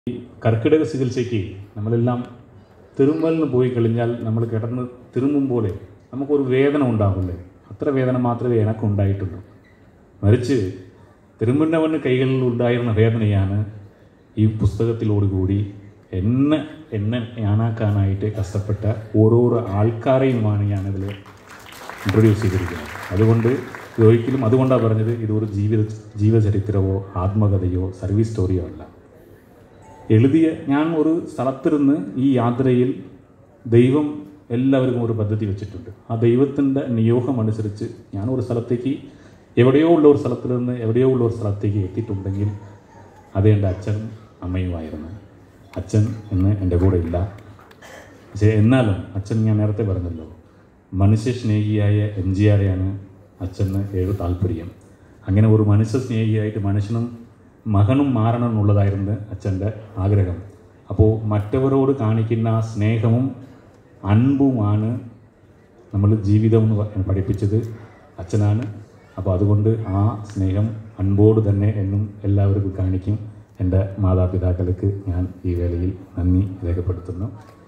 കർക്കിടക ചികിത്സയ്ക്ക് നമ്മളെല്ലാം തിരുമ്മലിന് പോയി കഴിഞ്ഞാൽ നമ്മൾ കിടന്ന് തിരുമ്മും പോലെ നമുക്കൊരു വേദന ഉണ്ടാകില്ലേ അത്ര വേദന മാത്രമേ എനക്കുണ്ടായിട്ടുള്ളൂ മറിച്ച് തിരുമുന്നവന് കൈകളിൽ ഉണ്ടായിരുന്ന വേദനയാണ് ഈ പുസ്തകത്തിലോടുകൂടി എന്നെ എന്നെ ഞാനാക്കാനായിട്ട് കഷ്ടപ്പെട്ട ഓരോരോ ആൾക്കാരെയുമാണ് ഞാനതിൽ ഇൻട്രൊഡ്യൂസ് ചെയ്തിരിക്കുന്നത് അതുകൊണ്ട് ഇത് ഒരിക്കലും അതുകൊണ്ടാണ് പറഞ്ഞത് ഇതൊരു ജീവിത ജീവചരിത്രമോ ആത്മകഥയോ സർവീസ് സ്റ്റോറിയോ അല്ല എഴുതിയ ഞാൻ ഒരു സ്ഥലത്തിരുന്ന് ഈ യാത്രയിൽ ദൈവം എല്ലാവർക്കും ഒരു പദ്ധതി വെച്ചിട്ടുണ്ട് ആ ദൈവത്തിൻ്റെ നിയോഗം അനുസരിച്ച് ഞാൻ ഒരു സ്ഥലത്തേക്ക് എവിടെയോ ഉള്ള ഒരു സ്ഥലത്തിൽ നിന്ന് എവിടെയോ ഉള്ള ഒരു സ്ഥലത്തേക്ക് എത്തിയിട്ടുണ്ടെങ്കിൽ അത് എൻ്റെ അച്ഛനും അമ്മയുമായിരുന്നു അച്ഛൻ ഇന്ന് എൻ്റെ കൂടെ ഇല്ല പക്ഷേ എന്നാലും അച്ഛൻ ഞാൻ നേരത്തെ പറഞ്ഞല്ലോ മനുഷ്യ സ്നേഹിയായ എം ജി ആരെയാണ് അച്ഛന് ഏഴ് താല്പര്യം അങ്ങനെ ഒരു മനുഷ്യ സ്നേഹിയായിട്ട് മനുഷ്യനും മകനും മാറണം എന്നുള്ളതായിരുന്നു അച്ഛൻ്റെ ആഗ്രഹം അപ്പോൾ മറ്റവരോട് കാണിക്കുന്ന ആ സ്നേഹവും അൻപുമാണ് നമ്മൾ ജീവിതം എന്ന് പ- പഠിപ്പിച്ചത് അച്ഛനാണ് അപ്പോൾ അതുകൊണ്ട് ആ സ്നേഹം അൻപോട് തന്നെ എന്നും എല്ലാവർക്കും കാണിക്കും എൻ്റെ മാതാപിതാക്കൾക്ക് ഞാൻ ഈ വേളയിൽ നന്ദി രേഖപ്പെടുത്തുന്നു